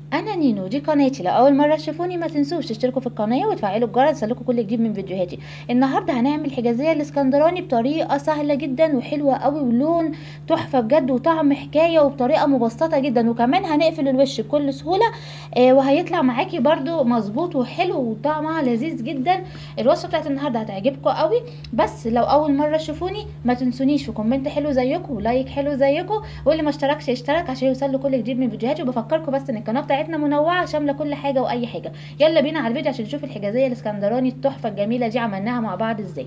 انا نينو دي قناتي لو اول مره تشوفوني ما تنسوش تشتركوا في القناه وتفعلوا الجرس يوصلكوا كل جديد من فيديوهاتي النهارده هنعمل حجازيه الاسكندراني بطريقه سهله جدا وحلوه قوي ولون تحفه بجد وطعم حكايه وبطريقه مبسطه جدا وكمان هنقفل الوش بكل سهوله آه وهيطلع معاكي برده مظبوط وحلو وطعمها لذيذ جدا الوصفه بتاعت النهارده هتعجبكم قوي بس لو اول مره تشوفوني ما تنسونيش في كومنت حلو زيكم ولايك حلو زيكم واللي ما اشتركش يشترك عشان يوصل له كل جديد من فيديوهاتي وبفكركم بس ان القناه بتاعتنا منوعه شامله كل حاجه واي حاجه يلا بينا على الفيديو عشان نشوف الحجازيه الاسكندراني التحفه الجميله دي عملناها مع بعض ازاي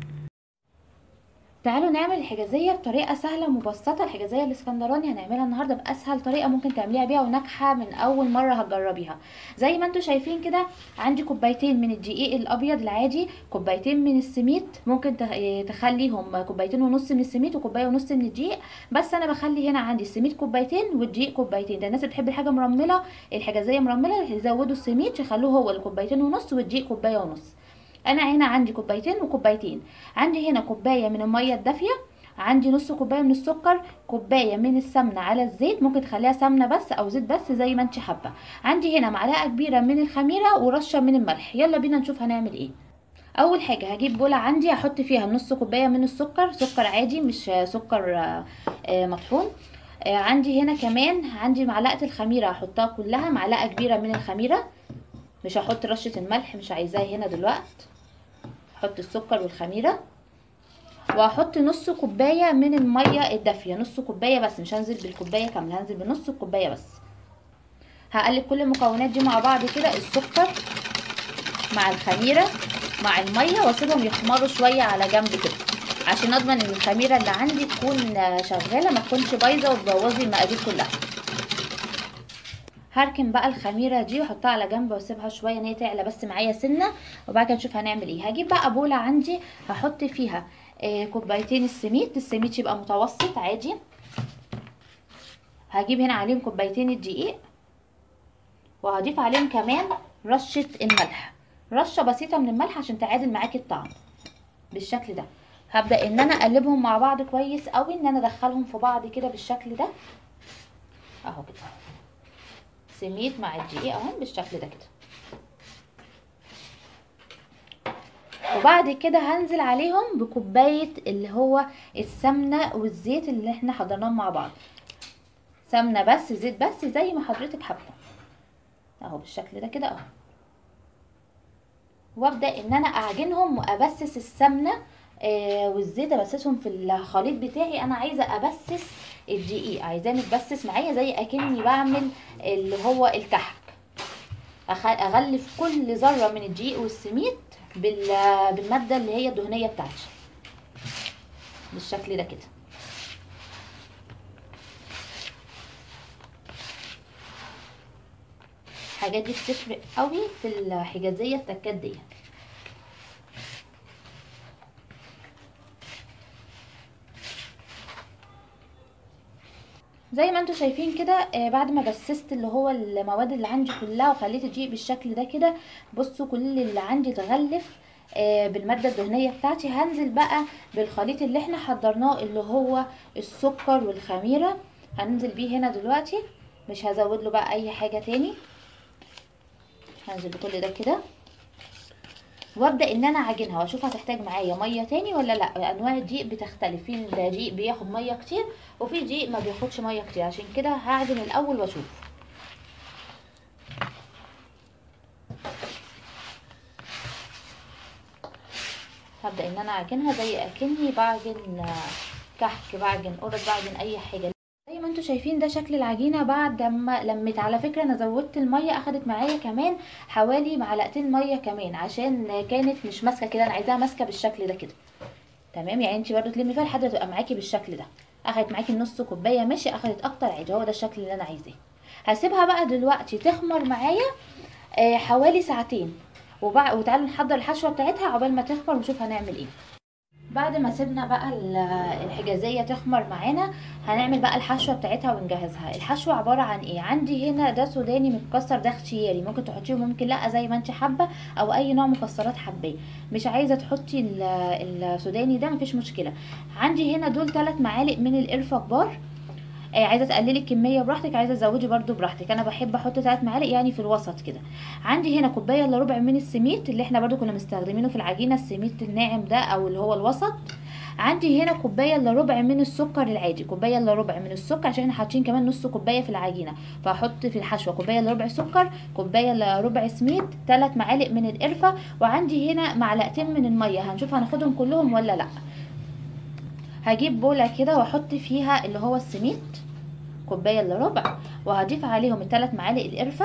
تعالوا نعمل الحجازيه بطريقه سهله ومبسطه الحجازيه الاسكندراني هنعملها النهارده باسهل طريقه ممكن تعمليها بيها وناجحه من اول مره هتجربيها زي ما انتم شايفين كده عندي كوبايتين من الدقيق الابيض العادي كوبايتين من السميد ممكن تخليهم كوبايتين ونص من السميد وكوبايه ونص من الدقيق بس انا بخلي هنا عندي السميد كوبايتين والدقيق كوبايتين ده الناس اللي بتحب الحاجه مرمله الحجازيه مرمله يزودوا السميد يخلوه هو الكوبايتين ونص والدقيق كوبايه ونص انا هنا عندي كوبايتين وكوبايتين عندي هنا كوبايه من الميه الدافيه عندي نص كوبايه من السكر كوبايه من السمنه على الزيت ممكن تخليها سمنه بس او زيت بس زي ما انت حابه عندي هنا معلقه كبيره من الخميره ورشه من الملح يلا بينا نشوف هنعمل ايه اول حاجه هجيب بوله عندي هحط فيها نص كوبايه من السكر سكر عادي مش سكر مطحون عندي هنا كمان عندي معلقه الخميره هحطها كلها معلقه كبيره من الخميره مش هحط رشه الملح مش عايزاها هنا دلوقتي احط السكر والخميره وهحط نص كوبايه من الميه الدافيه نص كوبايه بس مش هنزل بالكوبايه كامله هنزل بنص الكوبايه بس هقلب كل المكونات دي مع بعض كده السكر مع الخميره مع الميه واسيبهم يخمروا شويه على جنب كده عشان اضمن ان الخميره اللي عندي تكون شغاله ما تكونش بايظه وتبوظي المقادير كلها هركن بقى الخميره دي واحطها على جنب واسيبها شويه ان هي تعلى بس معايا سنه وبعد كده نشوف هنعمل ايه هجيب بقى بوله عندي هحط فيها آه كوبايتين السميد السميد يبقى متوسط عادي هجيب هنا عليهم كوبايتين الدقيق وهضيف عليهم كمان رشه الملح رشه بسيطه من الملح عشان تعادل معاكي الطعم بالشكل ده هبدا ان انا اقلبهم مع بعض كويس قوي ان انا ادخلهم في بعض كده بالشكل ده اهو كده سميد مع الدقيق اهو بالشكل ده كده وبعد كده هنزل عليهم بكوبايه اللي هو السمنه والزيت اللي احنا حضرناهم مع بعض سمنه بس زيت بس زي ما حضرتك حابه اهو بالشكل ده كده اهو وابدا ان انا اعجنهم وابسس السمنه آه والزيت ابسسهم في الخليط بتاعي انا عايزه ابسس الدقيق عايزاه متبسس معايا زي اكني بعمل اللي هو الكحك اغلف كل ذره من الدقيق والسميد بالماده اللي هي الدهنيه بتاعتي بالشكل ده كده الحاجات دي بتفرق قوي في الحجازيه التكات دي زي ما انتم شايفين كده آه بعد ما بسست اللي هو المواد اللي عندي كلها وخليت الدقيق بالشكل ده كده بصوا كل اللي عندي اتغلف آه بالمادة الدهنية بتاعتي هنزل بقى بالخليط اللي احنا حضرناه اللي هو السكر والخميرة هننزل بيه هنا دلوقتي مش هزود له بقى اي حاجة تاني هنزل بكل ده كده وابدا ان انا اعجنها واشوف هتحتاج معايا ميه تاني ولا لا انواع الدقيق بتختلف في دقيق بياخد ميه كتير وفي دقيق ما بياخدش ميه كتير عشان كده هعجن الاول واشوف هبدا ان انا اعجنها زي اكني بعجن كحك بعجن قرص بعجن اي حاجه زي ما انتم شايفين ده شكل العجينه بعد ما لميت على فكره انا زودت الميه اخدت معايا كمان حوالي معلقتين ميه كمان عشان كانت مش ماسكه كده انا عايزاها ماسكه بالشكل ده كده تمام يعني انت برده تلمي فيها لحد ما تبقى معاكي بالشكل ده اخدت معاكي نص كوبايه ماشي اخدت اكتر عادي هو ده الشكل اللي انا عايزاه هسيبها بقى دلوقتي تخمر معايا آه حوالي ساعتين وبعد وتعالوا نحضر الحشوه بتاعتها عقبال ما تخمر ونشوف هنعمل ايه بعد ما سيبنا بقى الحجازيه تخمر معانا هنعمل بقى الحشوه بتاعتها ونجهزها الحشوه عباره عن ايه عندي هنا ده سوداني متكسر ده اختياري ممكن تحطيه ممكن لا زي ما انت حابه او اي نوع مكسرات حباه مش عايزه تحطي السوداني ده مفيش مشكله عندي هنا دول 3 معالق من القرفه كبار آه عايزه تقللي الكميه براحتك عايزه تزودي برده براحتك انا بحب احط 3 معالق يعني في الوسط كده عندي هنا كوبايه الا ربع من السميد اللي احنا برده كنا مستخدمينه في العجينه السميد الناعم ده او اللي هو الوسط عندي هنا كوبايه الا ربع من السكر العادي كوبايه الا ربع من السكر عشان احنا حاطين كمان نص كوبايه في العجينه فهحط في الحشوه كوبايه الا ربع سكر كوبايه الا ربع سميد 3 معالق من القرفه وعندي هنا معلقتين من الميه هنشوف هناخدهم كلهم ولا لا هجيب بوله كده واحط فيها اللي هو السميد كوبايه الا ربع وهضيف عليهم الثلاث معالق القرفه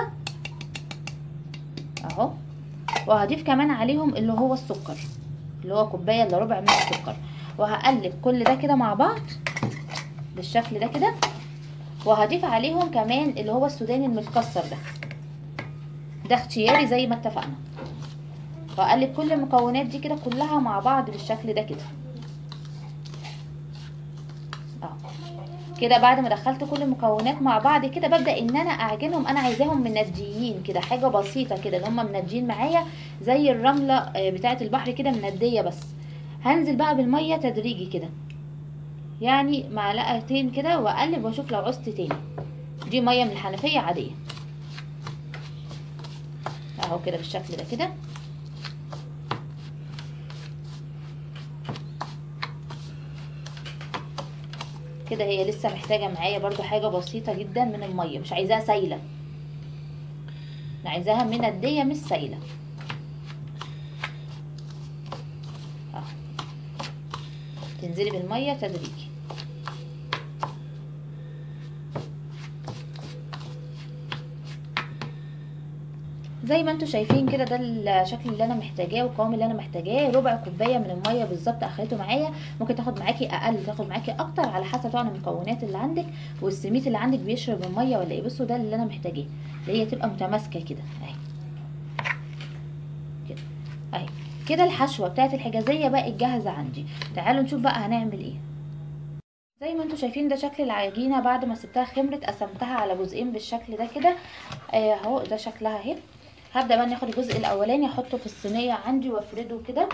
اهو وهضيف كمان عليهم اللي هو السكر اللي هو كوبايه الا ربع من السكر وهقلب كل ده كده مع بعض بالشكل ده كده وهضيف عليهم كمان اللي هو السوداني المتكسر ده ده اختياري زي ما اتفقنا واقلب كل المكونات دي كده كلها مع بعض بالشكل ده كده اه كده بعد ما دخلت كل المكونات مع بعض كده ببدا ان انا اعجنهم انا عايزاهم منديين كده حاجه بسيطه كده اللي هم منديين معايا زي الرمله بتاعه البحر كده منديه بس هنزل بقى بالميه تدريجي كده يعني معلقتين كده واقلب واشوف لو عوزت تاني دي ميه من الحنفيه عاديه اهو كده بالشكل ده كده كده هي لسه محتاجه معايا برضو حاجه بسيطه جدا من الميه مش عايزاها سايله انا عايزاها منديه مش سايله اهو تنزلي بالميه تدريجي زي ما انتم شايفين كده ده الشكل اللي انا محتاجاه والقوام اللي انا محتاجاه ربع كوبايه من الميه بالظبط اخدته معايا ممكن تاخد معاكي اقل تاخد معاكي اكتر على حسب طبعا المكونات اللي عندك والسميت اللي عندك بيشرب الميه ولا ايه بصوا ده اللي انا محتاجاه اللي هي تبقى متماسكه كده اهي كده اهي كده الحشوه بتاعت الحجازيه بقت جاهزه عندي تعالوا نشوف بقى هنعمل ايه زي ما انتم شايفين ده شكل العجينه بعد ما سبتها خمرت قسمتها على جزئين بالشكل ده كده اهو ده شكلها اهي هبدا بقى ناخد الجزء الاولاني احطه في الصينيه عندي وافرده كده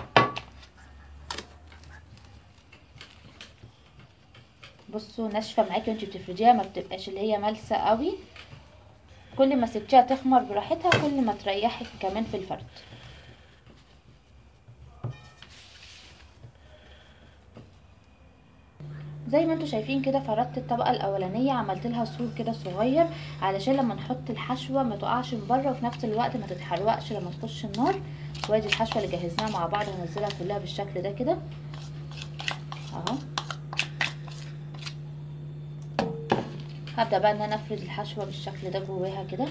بصوا ناشفه معاكي وانتي بتفرديها ما بتبقاش اللي هي ملسه قوي كل ما سبتيها تخمر براحتها كل ما تريحك كمان في الفرد زي ما انتم شايفين كده فردت الطبقه الاولانيه عملت لها سور كده صغير علشان لما نحط الحشوه ما تقعش من بره وفي نفس الوقت ما تتحرقش لما تخش النار وادي الحشوه اللي جهزناها مع بعض هنزلها كلها بالشكل ده كده اهو هبدا بقى ان انا افرد الحشوه بالشكل ده جواها كده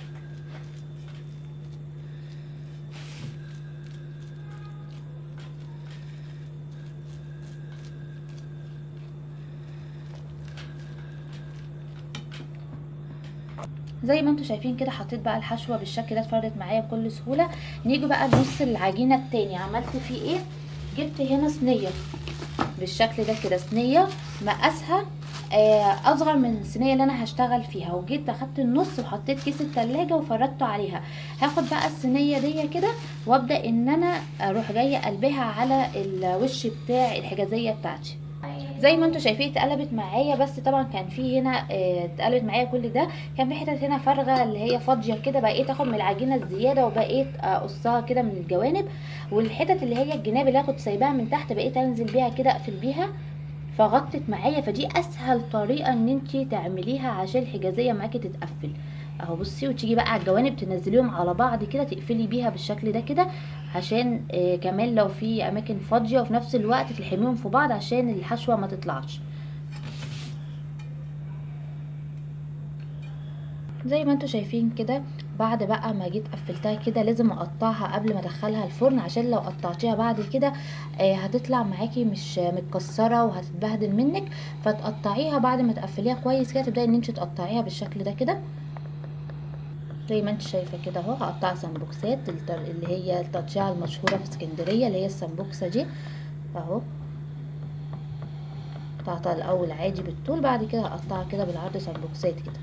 زي ما انتم شايفين كده حطيت بقى الحشوه بالشكل ده اتفردت معايا بكل سهوله نيجي بقى لنص العجينه التاني عملت فيه ايه جبت هنا صينيه بالشكل ده كده صينيه مقاسها آه اصغر من الصينيه اللي انا هشتغل فيها وجيت اخدت النص وحطيت كيس التلاجة وفردته عليها هاخد بقى الصينيه دي كده وابدا ان انا اروح جايه قلبها على الوش بتاع الحجازيه بتاعتي زي ما انتم شايفين اتقلبت معايا بس طبعا كان في هنا اتقلبت معايا كل ده كان في حتت هنا فارغه اللي هي فاضيه كده بقيت اخد من العجينه الزياده وبقيت اقصها كده من الجوانب والحتت اللي هي الجناب اللي انا كنت سايباها من تحت بقيت انزل بيها كده اقفل بيها فغطت معايا فدي اسهل طريقه ان انت تعمليها عشان الحجازيه معاكي تتقفل اهو بصي وتيجي بقى على الجوانب تنزليهم على بعض كده تقفلي بيها بالشكل ده كده عشان آه كمان لو في اماكن فاضيه وفي نفس الوقت تلحميهم في بعض عشان الحشوه ما تطلعش زي ما انتم شايفين كده بعد بقى ما جيت قفلتها كده لازم اقطعها قبل ما ادخلها الفرن عشان لو قطعتيها بعد كده آه هتطلع معاكي مش متكسره وهتتبهدل منك فتقطعيها بعد ما تقفليها كويس كده تبداي ان انت تقطعيها بالشكل ده كده زي ما انت شايفه كده اهو هقطع سمبوكسات اللي هي التقطيعه المشهوره في اسكندريه اللي هي السمبوكسه دي اهو قطعتها الاول عادي بالطول بعد كده هقطعها كده بالعرض سمبوكسات كده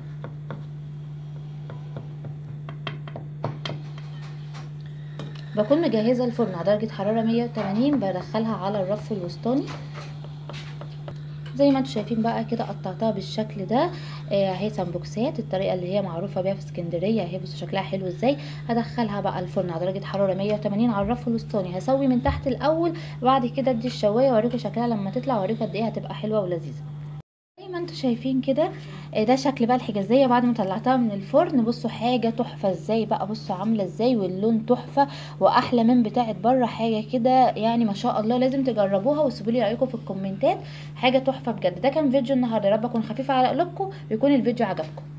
بكون مجهزه الفرن على درجه حراره 180 بدخلها على الرف الوسطاني زي ما انتم شايفين بقى كده قطعتها بالشكل ده آه، اهي سمبوكسات الطريقه اللي هي معروفه بيها في اسكندريه اهي بصوا شكلها حلو ازاي هدخلها بقى الفرن على درجه حراره 180 على الرف الوسطاني هسوي من تحت الاول وبعد كده ادي الشوايه واوريكم شكلها لما تطلع واوريكم قد ايه هتبقى حلوه ولذيذه زي ما انتم شايفين كده آه، ده شكل بقى الحجازيه بعد ما طلعتها من الفرن بصوا حاجه تحفه ازاي بقى بصوا عامله ازاي واللون تحفه واحلى من بتاعه بره حاجه كده يعني ما شاء الله لازم تجربوها وسيبوا لي رايكم في الكومنتات حاجه تحفه بجد ده كان فيديو النهارده يا رب اكون خفيفه على قلوبكم ويكون الفيديو عجبكم